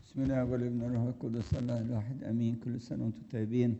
بسم الله والابن الروح القدس الله الواحد امين كل سنه وانتم طيبين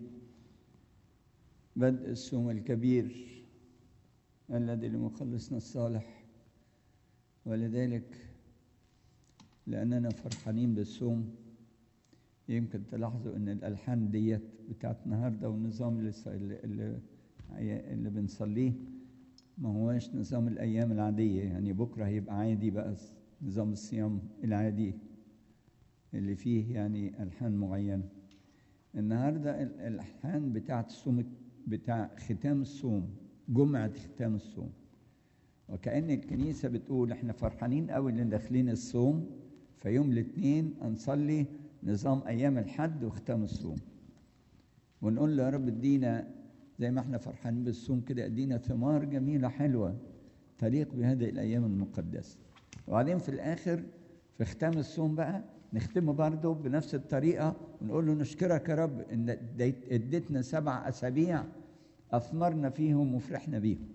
بدء الصوم الكبير الذي لمخلصنا الصالح ولذلك لاننا فرحانين بالصوم يمكن تلاحظوا ان الالحان ديت بتاعت النهارده والنظام اللي اللي, اللي بنصليه ما هواش نظام الايام العاديه يعني بكره هيبقى عادي بقى نظام الصيام العادي اللي فيه يعني الحان معينه النهارده الالحان بتاعت الصوم بتاع ختام الصوم جمعه ختام الصوم وكأن الكنيسة بتقول احنا فرحانين قوي ان داخلين الصوم فيوم الاثنين هنصلي نظام ايام الحد وختام الصوم ونقول له يا رب ادينا زي ما احنا فرحانين بالصوم كده ادينا ثمار جميلة حلوة تليق بهذه الايام المقدسة وبعدين في الاخر في ختام الصوم بقى نختمه برضه بنفس الطريقة ونقول له نشكرك يا رب ان اديتنا سبع اسابيع اثمرنا فيهم وفرحنا بيهم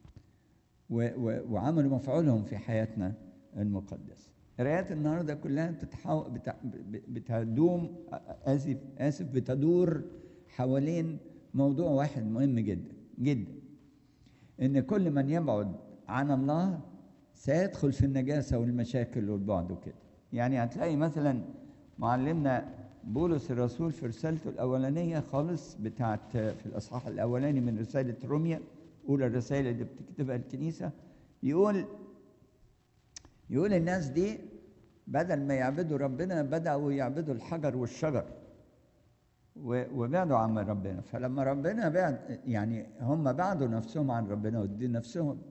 وعملوا مفعولهم في حياتنا المقدسة قرايات النهاردة كلها تتحو... بت... بتدوم آسف آسف بتدور حوالين موضوع واحد مهم جدا جدا إن كل من يبعد عن الله سيدخل في النجاسة والمشاكل والبعد وكده يعني هتلاقي مثلا معلمنا بولس الرسول في رسالته الأولانية خالص بتاعت في الأصحاح الأولاني من رسالة روميا أولى الرسائل اللي بتكتبها الكنيسة يقول يقول الناس دي بدل ما يعبدوا ربنا بدأوا يعبدوا الحجر والشجر وبعدوا عن ربنا فلما ربنا بعد يعني هم بعدوا نفسهم عن ربنا ودي نفسهم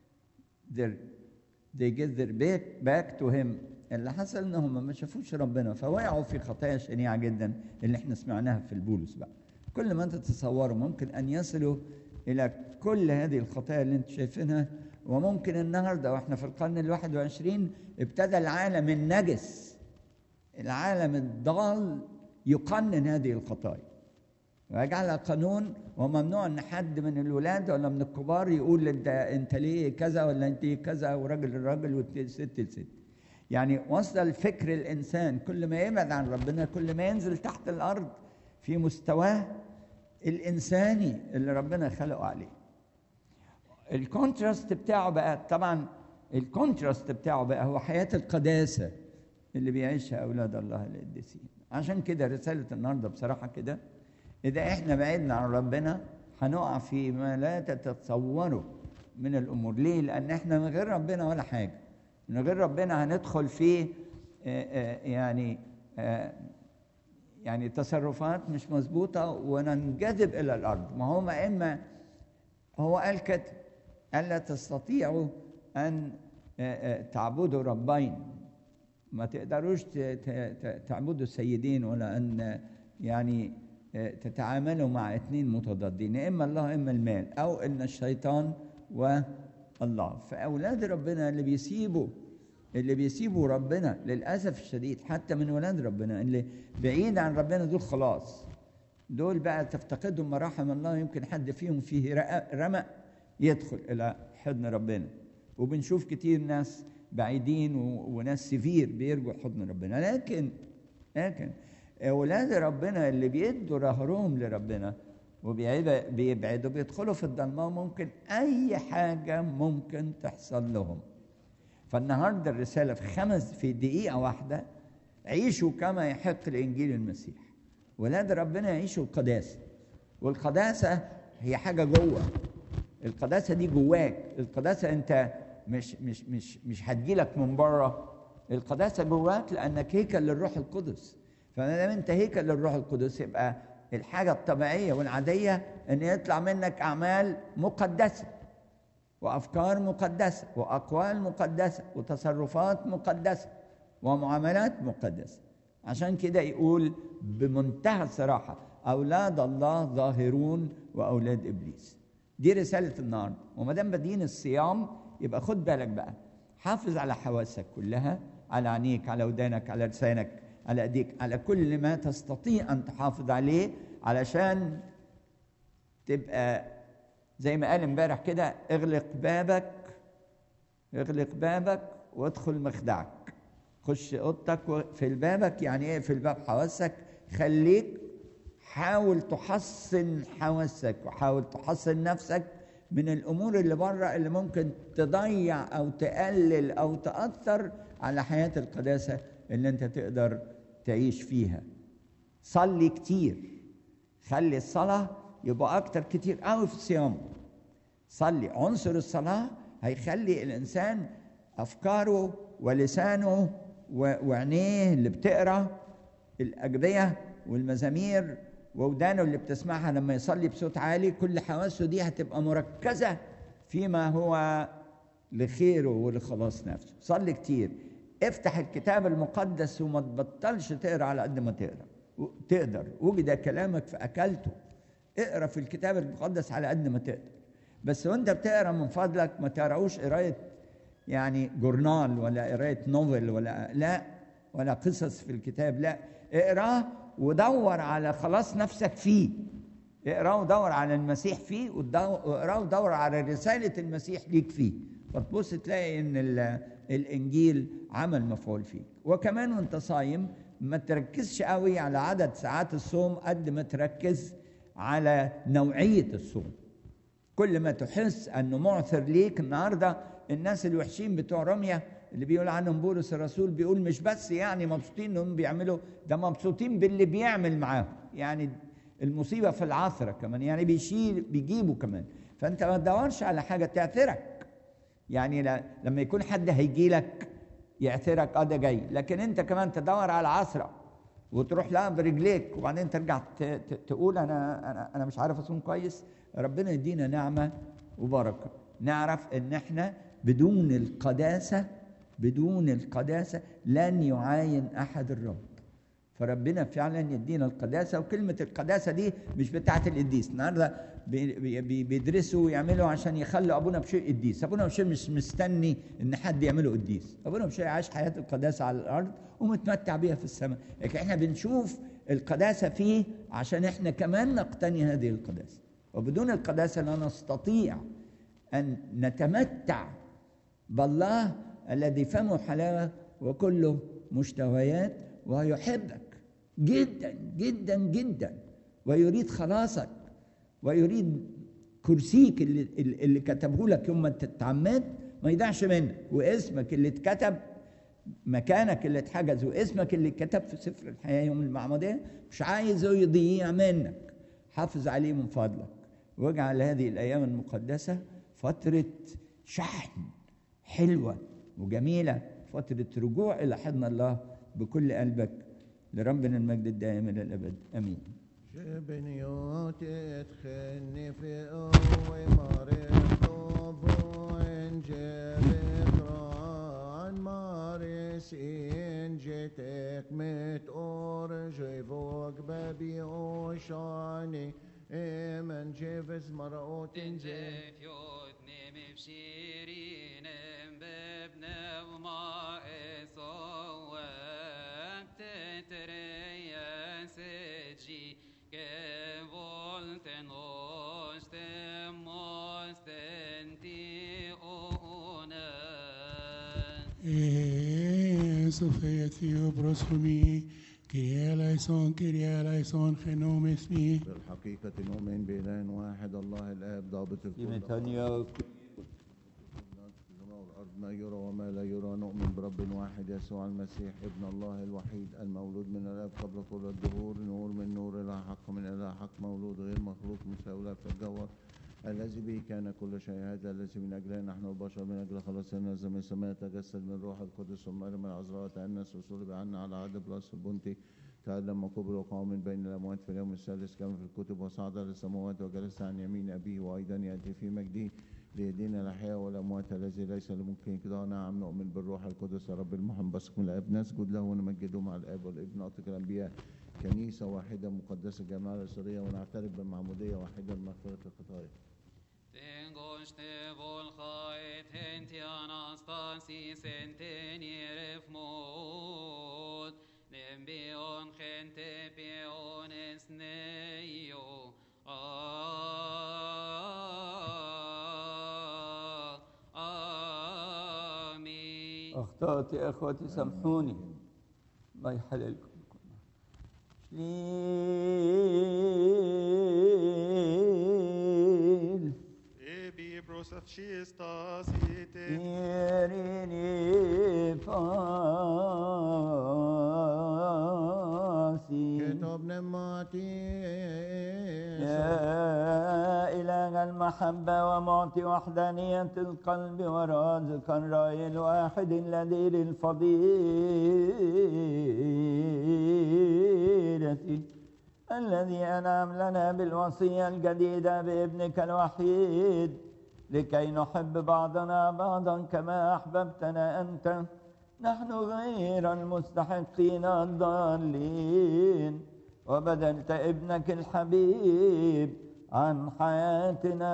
they get their back, back to him اللي حصل ان هم ما شافوش ربنا فوقعوا في خطايا شنيعه جدا اللي احنا سمعناها في البولس بقى كل ما انت تتصوروا ممكن ان يصلوا الى كل هذه الخطايا اللي انت شايفينها وممكن النهارده واحنا في القرن الواحد وعشرين ابتدى العالم النجس العالم الضال يقنن هذه الخطايا ويجعلها قانون وممنوع ان حد من الولاد ولا من الكبار يقول انت انت ليه كذا ولا انت كذا وراجل الراجل والست الست يعني وصل الفكر الانسان كل ما يبعد عن ربنا كل ما ينزل تحت الارض في مستواه الانساني اللي ربنا خلقه عليه الكونتراست بتاعه بقى طبعا الكونتراست بتاعه بقى هو حياه القداسه اللي بيعيشها اولاد الله القديسين عشان كده رساله النهارده بصراحه كده اذا احنا بعدنا عن ربنا هنقع في ما لا تتصوروا من الامور ليه لان احنا من غير ربنا ولا حاجه من غير ربنا هندخل في يعني يعني تصرفات مش مظبوطة وننجذب إلى الأرض ما هو ما إما هو قال كده ألا تستطيعوا أن تعبدوا ربين ما تقدروش تعبدوا السيدين ولا أن يعني تتعاملوا مع اثنين متضادين إما الله إما المال أو إن الشيطان والله فأولاد ربنا اللي بيسيبوا اللي بيسيبوا ربنا للاسف الشديد حتى من ولاد ربنا اللي بعيد عن ربنا دول خلاص دول بقى تفتقدهم مراحم الله يمكن حد فيهم فيه رمق يدخل الى حضن ربنا وبنشوف كتير ناس بعيدين وناس سفير بيرجوا حضن ربنا لكن لكن اولاد ربنا اللي بيدوا ظهرهم لربنا وبيبعدوا بيدخلوا في الضلمه ممكن اي حاجه ممكن تحصل لهم فالنهارده الرساله في خمس في دقيقه واحده عيشوا كما يحق الانجيل المسيح ولاد ربنا يعيشوا القداسه والقداسه هي حاجه جوه القداسه دي جواك القداسه انت مش مش مش مش هتجيلك من بره القداسه جواك لانك هيكل للروح القدس فما دام انت هيكل للروح القدس يبقى الحاجه الطبيعيه والعاديه ان يطلع منك اعمال مقدسه وافكار مقدسه واقوال مقدسه وتصرفات مقدسه ومعاملات مقدسه عشان كده يقول بمنتهى الصراحه اولاد الله ظاهرون واولاد ابليس دي رساله النهارده وما دام بادئين الصيام يبقى خد بالك بقى حافظ على حواسك كلها على عينيك على ودانك على لسانك على ايديك على كل ما تستطيع ان تحافظ عليه علشان تبقى زي ما قال امبارح كده اغلق بابك اغلق بابك وادخل مخدعك خش اوضتك في البابك يعني ايه في الباب حواسك خليك حاول تحصن حواسك وحاول تحصن نفسك من الامور اللي بره اللي ممكن تضيع او تقلل او تاثر على حياه القداسه اللي انت تقدر تعيش فيها صلي كتير خلي الصلاه يبقى اكتر كتير قوي في الصيام صلي عنصر الصلاه هيخلي الانسان افكاره ولسانه وعينيه اللي بتقرا الاجبيه والمزامير وودانه اللي بتسمعها لما يصلي بصوت عالي كل حواسه دي هتبقى مركزه فيما هو لخيره ولخلاص نفسه صلي كتير افتح الكتاب المقدس وما تبطلش تقرا على قد ما تقرا تقدر وجد كلامك فاكلته اقرا في الكتاب المقدس على قد ما تقدر بس وانت بتقرا من فضلك ما تقراوش قرايه يعني جورنال ولا قرايه نوفل ولا لا ولا قصص في الكتاب لا اقراه ودور على خلاص نفسك فيه اقراه ودور على المسيح فيه واقراه ودور على رساله المسيح ليك فيه فتبص تلاقي ان الانجيل عمل مفعول فيك وكمان وانت صايم ما تركزش قوي على عدد ساعات الصوم قد ما تركز على نوعيه الصوم كل ما تحس انه معثر ليك النهارده الناس الوحشين بتوع رميه اللي بيقول عنهم بولس الرسول بيقول مش بس يعني مبسوطين انهم بيعملوا ده مبسوطين باللي بيعمل معاهم يعني المصيبه في العثره كمان يعني بيشيل بيجيبوا كمان فانت ما تدورش على حاجه تعثرك يعني لما يكون حد هيجي لك يعثرك اه ده جاي لكن انت كمان تدور على عثره وتروح لها برجليك وبعدين ترجع تقول انا انا انا مش عارف اصوم كويس ربنا يدينا نعمه وبركه نعرف ان احنا بدون القداسه بدون القداسه لن يعاين احد الرب فربنا فعلا يدينا القداسه وكلمه القداسه دي مش بتاعه القديس النهارده بيدرسوا ويعملوا عشان يخلوا ابونا بشيء قديس ابونا بشيء مش مستني ان حد يعمله قديس ابونا بشيء عاش حياه القداسه على الارض ومتمتع بيها في السماء لكن احنا بنشوف القداسه فيه عشان احنا كمان نقتني هذه القداسه وبدون القداسه لا نستطيع ان نتمتع بالله الذي فمه حلاوه وكله مشتهيات ويحبك جدا جدا جدا ويريد خلاصك ويريد كرسيك اللي, اللي كتبه لك يوم ما تتعمد ما يضيعش منك واسمك اللي اتكتب مكانك اللي اتحجز واسمك اللي اتكتب في سفر الحياه يوم المعموديه مش عايزه يضيع منك حافظ عليه من فضلك واجعل هذه الايام المقدسه فتره شحن حلوه وجميله فتره رجوع الى حضن الله بكل قلبك لربنا المجد الدائم الى الابد امين شبنيوت اتخني في قوي مريض وين جبتران مارس إن جيتك متقور جيبوك بابي وشاني من جيفز مرقوت تنجف يوتني مبشيرين بابنا وما صواب تتريا سجي que volten os temos tenti una Sofia Theo Broshomi, Kyrie eleison, Kyrie eleison, genome esmi. بالحقيقة نؤمن بإله واحد الله الآب ضابط الكل تيمتانيا السماء والأرض ما يرى وما لا يرى نؤمن برب واحد يسوع المسيح ابن الله الوحيد المولود من الآب قبل كل الدهور نور من نور إلى حق من إلى حق مولود غير مخلوق مساوي في الجوهر الذي به كان كل شيء هذا الذي من أجله نحن البشر من أجل خلاصنا نزل من السماء تجسد من روح القدس ومريم العذراء تأنس وصلب عنا على عهد بلاس البنطي تألم وكبر وقام من بين الأموات في اليوم الثالث كما في الكتب وصعد للسماوات وجلس عن يمين أبيه وأيضا يأتي في مجده ليدين الأحياء والأموات الذي ليس لممكن كده نعم نؤمن بالروح القدس رب المحب بثق من الآب نسجد له ونمجده مع الآب والابن نعتق الأنبياء كنيسة واحدة مقدسة جماعة الأسرية ونعترف بمعمودية واحدة لمغفرة الخطايا Tengo este volhait henti anastasis entenieref mod nembion gente piones neio Amen. أخطأ أخطأت يا إخوتي سامحوني الله يحللكم شليل Ebi brosafshistas ite. إيريني فاسي كتاب نماتي يا إله المحبة ومعطي وحدانية القلب ورازقا الرأي الواحد اللذيذ الفضيلة الذي أنعم لنا بالوصية الجديدة بابنك الوحيد لكي نحب بعضنا بعضا كما أحببتنا أنت نحن غير المستحقين الضالين وبدلت ابنك الحبيب عن حياتنا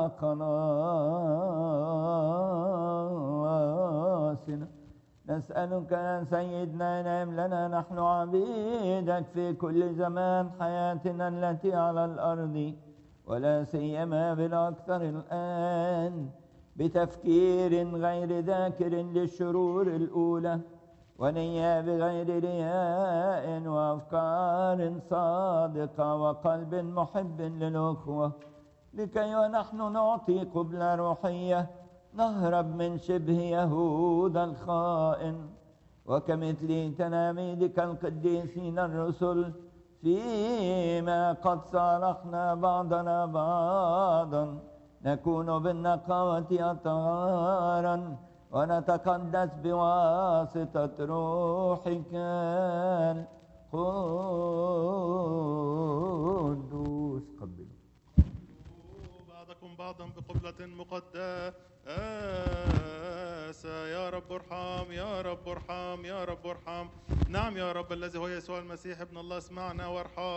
قناصنا نسألك يا سيدنا نعم لنا نحن عبيدك في كل زمان حياتنا التي على الأرض ولا سيما بالأكثر الآن بتفكير غير ذاكر للشرور الأولى ونية بغير رياء وأفكار صادقة وقلب محب للأخوة لكي ونحن نعطي قبلة روحية نهرب من شبه يهوذا الخائن وكمثل تلاميذك القديسين الرسل فيما قد صالحنا بعضنا بعضا نكون بالنقاوة أطهارا ونتقدس بواسطة روحك القدوس قبلوا بعضكم بعضا بقبلة مقدسة يا رب ارحم يا رب ارحم يا رب ارحم نعم يا رب الذي هو يسوع المسيح ابن الله اسمعنا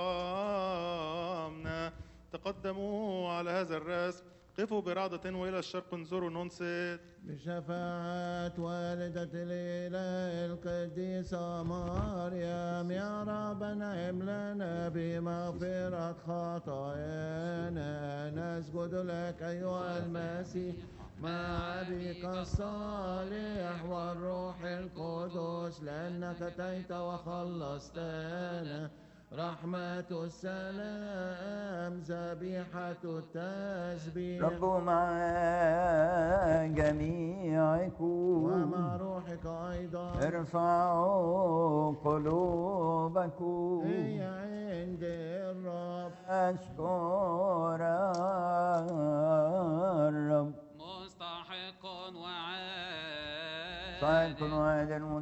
وارحمنا تقدموا على هذا الرسم قفوا برعدة وإلى الشرق انظروا ننصت بشفاعة والدة الإله القديسة مريم يا رب نعم لنا بمغفرة خطايانا نسجد لك أيها المسيح مع أبيك الصالح والروح القدس لأنك أتيت وخلصتنا رحمة السلام ذبيحة التسبيح رب مع جميعكم ومع روحك أيضا ارفعوا قلوبكم هي عند الرب أشكر الرب مستحق وعاد صاحب كل واحد